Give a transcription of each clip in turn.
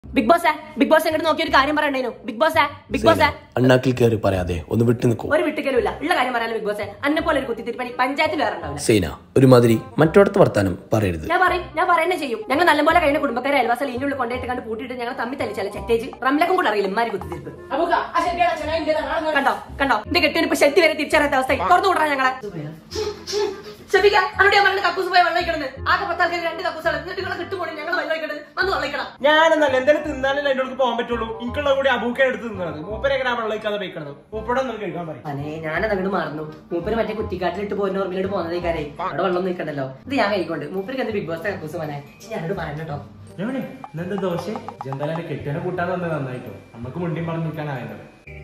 big Boss Big boss എങ്ങോട്ട് നോക്കി ഒരു കാര്യം പറയണ്ടേനു ബിഗ് ബോസ് ബിഗ് ബോസ് അണ്ണാക്കിൽ കയറി പറയാതെ ഒന്ന് വിട്ടു നിൽക്കൂ ഒരു വിട്ടുകലും ഇല്ല ഉള്ള കാര്യം പറയാലോ ബിഗ് ബോസ് അന്നെ പോലെ ഒരു കുത്തിത്തിരിപ്പണി പഞ്ചായത്തിൽ വേറെ ഉണ്ടാവില്ല സേന ഒരുമാതിരി മറ്റോടത്ത് വർത്താനം പറയരുത് ഞാൻ പറയും ഞാൻ പറയുന്നത് ചെയ്യും ഞങ്ങൾ നല്ലപോലെ കഴിഞ്ഞ കുടുംബക്കാരെ അയൽവാസം ഇതിന്റെ ഉള്ളിൽ കൊണ്ടുപോയിട്ട് കണ്ട് പൂട്ടിയിട്ട് ഞങ്ങൾ തമ്മിൽ തല്ലിച്ചാല ചെറ്റേജ് റംലക്കും കൂടെ അറിയില്ല ഇമാരി കുത്തിത്തിരിപ്പ് കണ്ടോ കണ്ടോ എന്റെ കെട്ടിന് ഇപ്പൊ ശക്തി വരെ തിരിച്ചറിയാത്ത അവസ്ഥ തുറന്നു വിടാ ഞങ്ങളെ ഷെഫിക്ക അന്നോട് ഞാൻ പറഞ്ഞ കക്കൂസ് പോയി വെള്ളം ഒഴിക്കണത് ആകെ പത്താൾക്കാർ രണ്ട് കക്കൂസാണ് എന്നിട്ട് നിങ്ങളെ കിട്ടുപോണി ഞങ്ങൾ വെള്ളം ഒഴിക്കണത് വന്ന് വെള്ളം ഒഴിക്കണം ഞാനെന്നല്ല എന്തായാലും തിന്നാലല്ലേ അതിന്റെ അടുത്ത് പോകാൻ പറ്റുള്ളൂ എനിക്കുള്ള കൂടി അബൂക്കാൻ എടുത്ത് തിന്നത് മൂപ്പരെ എങ്ങനെ വെള്ളം കഴിക്കാതെ പോയിക്കണത് മൂപ്പടെ നമുക്ക് കഴിക്കാൻ പറയും അനെ ഞാനത് അങ്ങോട്ട് മറന്നു മൂപ്പര് മറ്റേ കുറ്റിക്കാട്ടിലിട്ട് പോകുന്ന ഓർമ്മയിലോട്ട് പോകുന്നത് കാരേ അവിടെ വെള്ളം നിൽക്കണ്ടല്ലോ ഇത് ഞാൻ കഴിക്കൊണ്ട് മൂപ്പർക്ക് എന്ത് ബിഗ് ബോസ് കക്കൂസ് പോനെ ഞാനോട് പറയണോ ഞാനേ ഇന്നെന്താ ദോശ എന്തായാലും എന്റെ കെട്ടിനെ കൂട്ടാൻ തന്നെ നന്നായിട്ടോ നമുക്ക് മുണ്ടിയും പറഞ്ഞു നിൽക്കാനായത്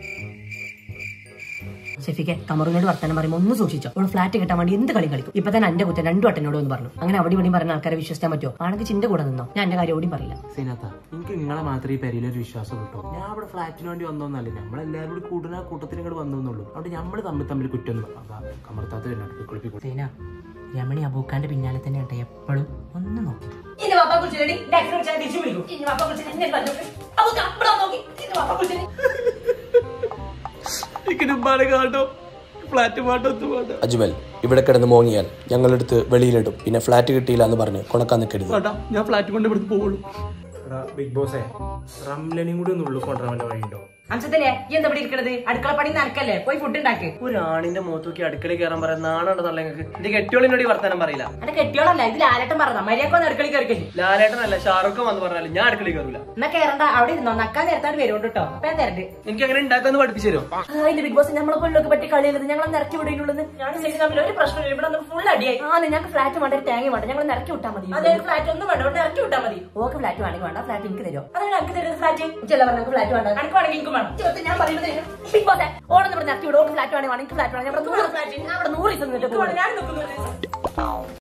ഷെഫിക്ക് കമറിനോട് വർത്താനം പറയുമ്പോൾ ഒന്ന് സൂക്ഷിച്ചോ അവൾ ഫ്ലാറ്റ് കിട്ടാൻ വേണ്ടി എന്ത് കളി കളിക്കും ഇപ്പൊ തന്നെ എന്റെ കുറ്റം രണ്ടു വട്ടനോട് എന്ന് പറഞ്ഞു അങ്ങനെ അവിടെ ഇവിടെയും പറയുന്ന ആൾക്കാരെ വിശ്വസിക്കാൻ പറ്റുമോ ആണെങ്കിൽ ചിന്റെ കൂടെ നിന്നോ ഞാൻ എന്റെ കാര്യം ഓടിയും പറയില്ല സീനാത്ത എനിക്ക് നിങ്ങളെ മാത്രമേ ഈ പെരിയിലൊരു വിശ്വാസം കിട്ടൂ ഞാൻ അവിടെ ഫ്ലാറ്റിന് വേണ്ടി വന്നോന്നല്ല നമ്മളെല്ലാവരും കൂടി കൂടുന്ന കൂട്ടത്തിൽ ഇങ്ങോട്ട് വന്നോന്നുള്ളൂ അവിടെ നമ്മൾ തമ്മിൽ തമ്മിൽ കുറ്റം കമർത്താത്ത വരുന്നുണ്ട് കുളിപ്പിക്കും സീന രമണി അബൂക്കാന്റെ പിന്നാലെ തന്നെ കേട്ടോ എപ്പോഴും ഒന്ന് നോക്കി ഇനി വാപ്പ കുറിച്ചില്ലടി തിരിച്ചു വിളിക്കും ഇനി വാപ്പ കുറിച്ചില്ല കാട്ടോ ഫ്ലാറ്റ് പാട്ടോ പാട്ടോ അജ്മൽ ഇവിടെ കിടന്ന് മോങ്ങിയാൽ ഞങ്ങളെടുത്ത് വെളിയിലിടും പിന്നെ ഫ്ലാറ്റ് കിട്ടിയില്ല എന്ന് പറഞ്ഞ് കൊണക്കാൻ നിൽക്കരുത് ചേട്ടാ ഞാൻ ഫ്ലാറ്റ് കൊണ്ട് ഇവിടുന്ന് പോവുള്ളൂ ബിഗ് ബോസേ റംലനെയും കൂടി ഒന്ന് ഉള്ളിൽ കൊണ്ടുവരാൻ വല്ല വഴിയുണ്ടോ അംശത്തിനെ ഈ എന്താ ഇവിടെ ഇരിക്കണത് അടുക്കള പണി നടക്കല്ലേ പോയി ഫുഡ് ഉണ്ടാക്ക് ഒരാണിന്റെ മുഖത്തോക്കി അടുക്കളയിൽ കയറാൻ പറയാൻ നാണുണ്ട് തള്ള നിങ്ങൾക്ക് എന്റെ കെട്ടിയോളിനോട് ഈ വർത്താനം പറയില്ല എന്റെ കെട്ടിയോളല്ല ഇത് ലാലേട്ടൻ പറഞ്ഞ മര്യാദക്കൊന്ന് അടുക്കളയിൽ കയറിക്കല്ലേ ലാലേട്ടനല്ല ഷാറുഖ് വന്ന് പറഞ്ഞാലും ഞാൻ അടുക്കളയിൽ കയറൂല എന്നാ കേറണ്ട അവിടെ ഇരുന്നോ നക്കാൻ നേരത്താണ്ട് വരുന്നുണ്ട് കേട്ടോ അപ്പൊ ഞാൻ തരണ്ട് എനിക്ക് അങ്ങനെ ഉണ്ടാക്കാന്ന് പഠിപ്പിച്ചു തരുമോ അതിന്റെ ബിഗ് ബോസ് നമ്മളെ കൊല്ലൊക്കെ പറ്റി കളിയുള്ളത് ഞങ്ങൾ നിറക്കി വിടുന്നുള്ളത് ഞാൻ ശരി തമ്മിൽ ഒരു പ്രശ്നമില്ല ഇവിടെ ഫുൾ അടിയായി ആ ഞങ്ങൾക്ക് ഫ്ലാറ്റ് വേണ്ട ഒരു തേങ്ങ വേണ്ട ഞങ്ങൾ നിറക്കി വിട്ടാൽ മതി അതെ ഫ്ലാറ്റ് ഒന്നും വേണ്ട ഇവിടെ ഇറക്കി വിട്ടാൽ മതി ഓക്കെ ഫ്ലാറ്റ് വേണമെങ്കിൽ വേണ്ട ഫ്ലാറ്റ് എനിക്ക് തരുമോ അതാണ് എനിക്ക് തരുന്നത് ഫ്ലാറ്റ് ചില പറഞ്ഞ ഫ്ലാറ്റ് വേണ്ട എനിക്ക് വേണമെങ്കിൽ എനിക്ക് വേണം ചേർത്ത് ഞാൻ പറയുന്നത് ബിഗ് ബോസ് ഓണം ഇവിടെ നിറക്കി വിടും ഓക്ക് ഫ്ലാറ്റ് വേണമെങ്കിൽ ഫ്ലാറ്റ് വേണം ഞാൻ ഇവിടെ നൂറ് ഫ്ലാറ്റ് ഞാൻ ഇവിടെ നൂറ് ദിവസം നിന്നിട്ട് ഞാൻ